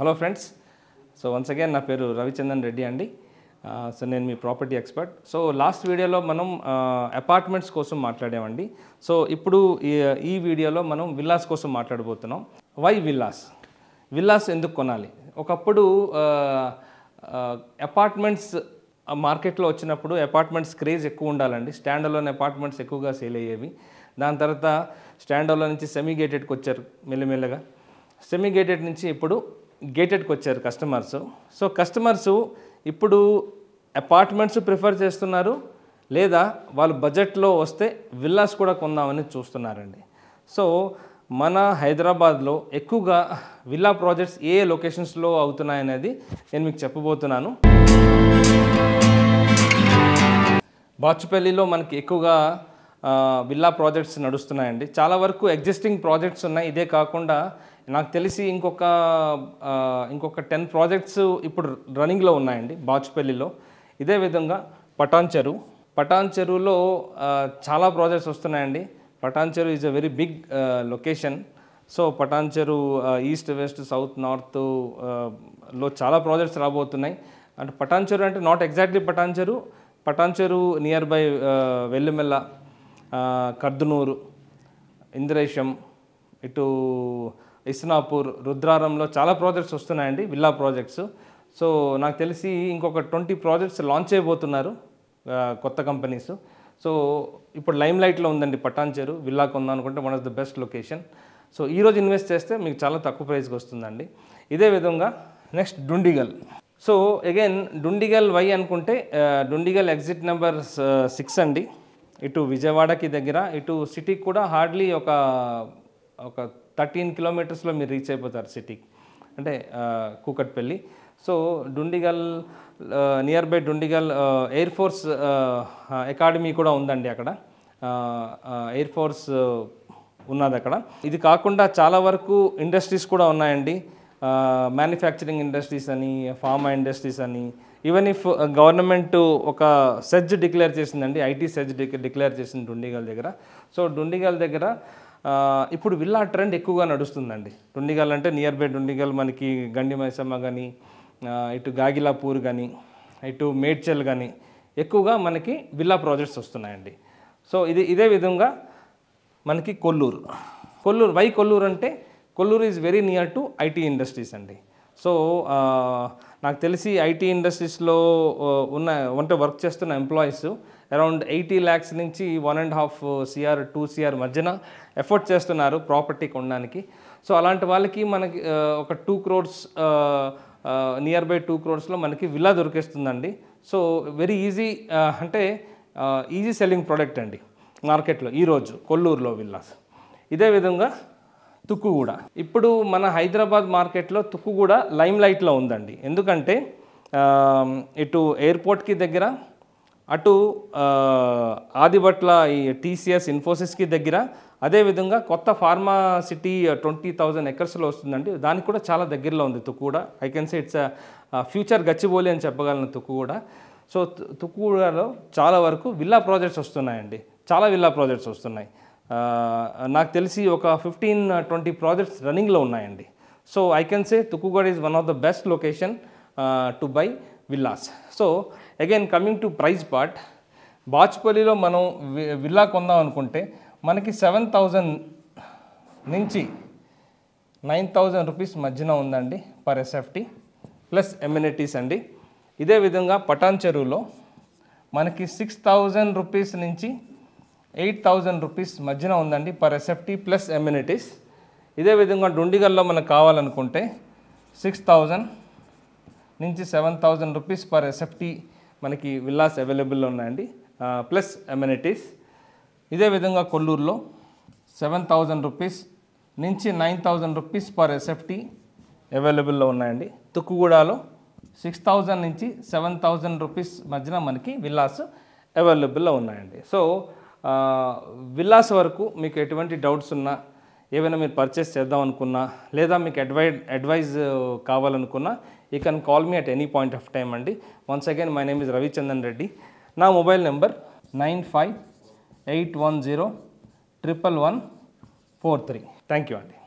hello friends so once again నా పేరు రవిచందన్ రెడ్డి అండి ఆ, సో నేను మీ ప్రాపర్టీ ఎక్స్పర్ట్ సో లాస్ట్ వీడియోలో మనం అపార్ట్మెంట్స్ కోసం మాట్లాడామండి సో ఇప్పుడు ఈ ఈ వీడియోలో మనం విల్లాస్ కోసం మాట్లాడబోతున్నాం వై విల్లాస్ విల్లాస్ ఎందుకు కొనాలి ఒకప్పుడు అపార్ట్మెంట్స్ మార్కెట్లో వచ్చినప్పుడు అపార్ట్మెంట్స్ క్రేజ్ ఎక్కువ ఉండాలండి స్టాండ్ అలోన్ అపార్ట్మెంట్స్ ఎక్కువగా సేల్ అయ్యేవి దాని తర్వాత స్టాండ్ అలో నుంచి సెమీ గేటెడ్కి వచ్చారు మెల్లమెల్లగా సెమీ గేటెడ్ నుంచి ఇప్పుడు గేటెడ్కి వచ్చారు కస్టమర్స్ సో కస్టమర్స్ ఇప్పుడు అపార్ట్మెంట్స్ ప్రిఫర్ చేస్తున్నారు లేదా వాళ్ళు బడ్జెట్లో వస్తే విల్లాస్ కూడా కొందామని చూస్తున్నారండి సో మన హైదరాబాద్లో ఎక్కువగా విల్లా ప్రాజెక్ట్స్ ఏ లొకేషన్స్లో అవుతున్నాయనేది నేను మీకు చెప్పబోతున్నాను బాచుపల్లిలో మనకి ఎక్కువగా ఆ, విల్లా ప్రాజెక్ట్స్ నడుస్తున్నాయండి చాలా వరకు ఎగ్జిస్టింగ్ ప్రాజెక్ట్స్ ఉన్నాయి ఇదే కాకుండా నాకు తెలిసి ఇంకొక ఆ, ఇంకొక టెన్ ప్రాజెక్ట్స్ ఇప్పుడు రన్నింగ్లో ఉన్నాయండి బాచుపల్లిలో ఇదే విధంగా పటాన్ చెరువు పటాన్ చెరువులో ఆ, చాలా ప్రాజెక్ట్స్ వస్తున్నాయండి Patan Cheruvu is a very big location so Patan Cheruvu east west south north లో చాలా ప్రాజెక్ట్స్ రాబోతున్నాయి అంటే పటాన్ చెరువు అంటే నాట్ ఎగ్జాక్ట్లీ పటాన్ చెరువు పటాన్ చెరువు నియర్ బై వెల్లుమెల్ల ఆ, కర్దునూరు ఇంద్రేశం ఇటు ఇస్నాపూర్ రుద్రారంలో చాలా ప్రాజెక్ట్స్ వస్తున్నాయండి విల్లా ప్రాజెక్ట్స్ సో నాకు తెలిసి ఇంకొక ట్వంటీ ప్రాజెక్ట్స్ లాంచ్ చేయబోతున్నారు ఆ, కొత్త కంపెనీస్ సో ఇప్పుడు లైమ్ లైట్లో ఉందండి పటాన్ చెరువు విల్లా కొందాం అనుకుంటే one of the best location so ఈరోజు ఇన్వెస్ట్ చేస్తే మీకు చాలా తక్కువ ప్రైస్కి వస్తుందండి ఇదే విధంగా next Dundigal so again Dundigal why అనుకుంటే ఆ, డుండిగల్ ఎగ్జిట్ నెంబర్ సిక్స్ అండి ఇటు విజయవాడకి దగ్గర ఇటు సిటీకి కూడా హార్డ్లీ ఒక ఒక థర్టీన్ కిలోమీటర్స్లో మీరు రీచ్ అయిపోతారు సిటీకి అంటే ఆ, Kukatpally so Dundigal near by Dundigal air force academy కూడా ఉందండి అక్కడ ఎయిర్ ఫోర్స్ ఉన్నది అక్కడ ఇది కాకుండా చాలా వరకు ఇండస్ట్రీస్ కూడా ఉన్నాయండి మ్యానుఫ్యాక్చరింగ్ ఇండస్ట్రీస్ అని ఫార్మా ఇండస్ట్రీస్ అని ఈవెన్ ఇఫ్ గవర్నమెంట్ ఒక సెజ్ డిక్లేర్ చేసిందండి ఐటీ సెజ్ డిక్లేర్ చేసింది డుండిగల్ దగ్గర సో డుండిగల్ దగ్గర ఆ, ఇప్పుడు విల్లా ట్రెండ్ ఎక్కువగా నడుస్తుందండి డుండిగల్ అంటే నియర్ బై డుండిగల్ మనకి గండి మైసమ్మ కానీ ఇటు గాగిలాపూర్ కానీ ఇటు మేడ్చల్ కానీ ఎక్కువగా మనకి విల్లా ప్రాజెక్ట్స్ వస్తున్నాయండి సో ఇది ఇదే విధంగా మనకి కొల్లూరు కొల్లూరు వై కొల్లూరు అంటే Kolluru is very near to IT industries అండి సో ఆ, నాకు తెలిసి ఐటీ ఇండస్ట్రీస్లో ఉన్న అంటే వర్క్ చేస్తున్న ఎంప్లాయీస్ అరౌండ్ ఎయిటీ ల్యాక్స్ నుంచి one and half CR two CR మధ్యన ఎఫర్ట్ చేస్తున్నారు ప్రాపర్టీ కొనడానికి సో అలాంటి వాళ్ళకి మనకి ఆ, ఒక two crores near by two క్రోడ్స్లో మనకి విల్లా దొరికేస్తుందండి సో వెరీ ఈజీ అంటే ఈజీ సెల్లింగ్ ప్రోడక్ట్ అండి మార్కెట్లో ఈరోజు కొల్లూరులో విల్లాస్ ఇదే విధంగా తుక్కుగూడ ఇప్పుడు మన హైదరాబాద్ మార్కెట్లో తుక్కుగూడ లైమ్ లైట్లో ఉందండి ఎందుకంటే ఆ, ఇటు ఎయిర్పోర్ట్కి దగ్గర అటు ఆ, ఆదిబట్ల ఈ టీసీఎస్ ఇన్ఫోసిస్కి దగ్గర అదేవిధంగా కొత్త ఫార్మా సిటీ ట్వంటీ థౌజండ్ ఎకర్స్లో వస్తుందండి దానికి కూడా చాలా దగ్గరలో ఉంది Tukkuguda I can say it's future Gachibowli అని చెప్పగలను తుక్కుగూడ సో తు- తుక్కుగూడలో చాలా వరకు విల్లా ప్రాజెక్ట్స్ వస్తున్నాయండి చాలా విల్లా ప్రాజెక్ట్స్ వస్తున్నాయి ఆ, నాకు తెలిసి ఒక ఫిఫ్టీన్ ట్వంటీ ప్రాజెక్ట్స్ రన్నింగ్లో ఉన్నాయండి so I can say Tukkuguda is one of the best location to buy villas so again coming to price part బాచ్పల్లిలో మనం వి- విల్లా కొందాం అనుకుంటే మనకి సెవెన్ థౌజండ్ నుంచి నైన్ థౌజండ్ రూపీస్ మధ్యన ఉందండి పర్ ఎస్ఎఫ్టీ ప్లస్ ఎమ్యూనిటీస్ అండి ఇదే విధంగా పటాన్ చెరువులో మనకి సిక్స్ థౌజండ్ రూపీస్ నుంచి ఎయిట్ థౌజండ్ రూపీస్ మధ్యన ఉందండి పర్ ఎస్ఎఫ్టీ ప్లస్ ఎమ్యూనిటీస్ ఇదే విధంగా డుండిగల్లో మనకు కావాలనుకుంటే సిక్స్ థౌజండ్ నుంచి seven thousand rupees per SFT మనకి విల్లాస్ అవైలబుల్లో ఉన్నాయండి ప్లస్ ఎమ్యూనిటీస్ ఇదే విధంగా కొల్లూరులో సెవెన్ థౌజండ్ రూపీస్ నుంచి nine thousand rupees per SFT అవైలబుల్లో ఉన్నాయండి తుక్కుగూడలో సిక్స్ థౌజండ్ నుంచి సెవెన్ థౌజండ్ రూపీస్ మధ్యన మనకి విల్లాస్ అవైలబుల్లో ఉన్నాయండి సో ఆ, విల్లాస్ వరకు మీకు ఎటువంటి డౌట్స్ ఉన్నా ఏవైనా మీరు పర్చేస్ చేద్దాం అనుకున్నా లేదా మీకు అడ్వై అడ్వైజ్ కావాలనుకున్నా you can call me at any point of time అండి once again my name is Ravichandan Reddy నా mobile number nine five eight one zero triple one four three thank you అండి